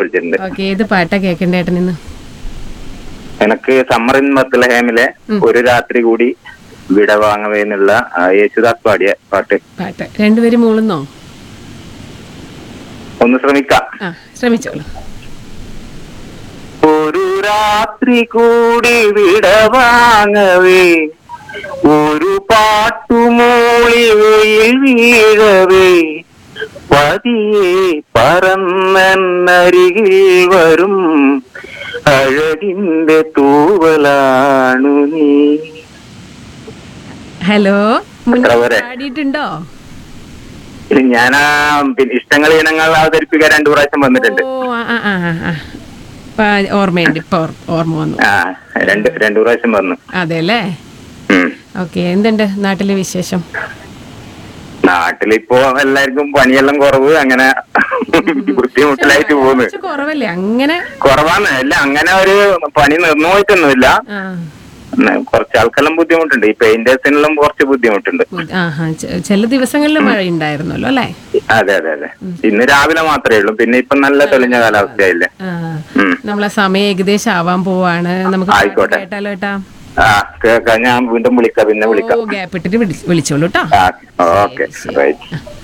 വിളിച്ചിട്ടുണ്ട് ഓക്കെ ഏത് പാട്ടാ കേൾക്കണ്ടേ ഏട്ടൻ ഇന്ന് എനിക്ക് സമ്മർ ഇൻ മത്തലഹേമിലെ ഒരു രാത്രി കൂടി വിട വാങ്ങവേ എന്നുള്ള ആ, യേശുദാസ് പാടിയ പാട്ട് പാട്ട് രണ്ടുപേരും മൂളുന്നോ ഒന്ന് ശ്രമിക്കാം ആ ശ്രമിച്ചോളൂ ഒരു രാത്രി കൂടി വിട വാങ്ങവേ ഒരു പാട്ടുമൂളി വെയിൽ വീഴവേ പതിയെ പറന്നരികിൽ വരും അഴകിന്റെ തൂവലാണു നീ ഹലോ മുന്നേ എത്ര വരെ? പാടിയിട്ടുണ്ടോ ഞാൻ ആ പിന്നെ ഇഷ്ടങ്ങൾ ഇനങ്ങൾ അവതരിപ്പിക്കാൻ രണ്ടു പ്രാവശ്യം വന്നിട്ടുണ്ട് ഓ ആ ആ ആ ആ, ആ ഇപ്പൊ ഓർമ്മയുണ്ട് ഇപ്പൊ ഓർ- ഓർമ്മ വന്നു ആ രണ്ട് രണ്ടു പ്രാവശ്യം വന്നു അതെ അല്ലേ ഉം. ഓക്കെ എന്തുണ്ട് നാട്ടിലെ വിശേഷം നാട്ടിലിപ്പോ എല്ലാവർക്കും പണിയെല്ലാം കുറവ് അങ്ങനെ ബുദ്ധിമുട്ടിലായിട്ട് പോകുന്നു കുറച്ച് കുറവല്ലേ അങ്ങനെ കുറവാണ് അല്ല അങ്ങനെ ഒരു പണി നിന്നു പോയിട്ടൊന്നുമില്ല ആ ഉം, കുറച്ച് ആൾക്കെല്ലാം ബുദ്ധിമുട്ടുണ്ട് ഈ പെയിന്റേഴ്സിനെല്ലാം കുറച്ച് ബുദ്ധിമുട്ടുണ്ട് ബുദ്ധി- ആഹാ ചെ- ചില ദിവസങ്ങളിൽ മഴ ഉണ്ടായിരുന്നല്ലോ അല്ലേ അതെ അതെ അതെ ഇന്ന് രാവിലെ മാത്രമേ ഉള്ളൂ പിന്നെ ഇപ്പൊ നല്ല തെളിഞ്ഞ കാലാവസ്ഥയായില്ലേ ആ ഉം. നമ്മളെ സമയം ഏകദേശം ആവാൻ പോവാണ് നമുക്ക് പാട്ട് ആയിക്കോട്ടെ. കേട്ടാലോ ഏട്ടാ ആ കേൾക്കാം ഞാൻ വീണ്ടും വിളിക്കാം പിന്നെ ഓ വിളിക്കാം ഗ്യാപ്പ് ഇട്ടിട്ട് വിളി- വിളിച്ചോളൂ കേട്ടോ ആ ഓക്കെ റൈറ്റ്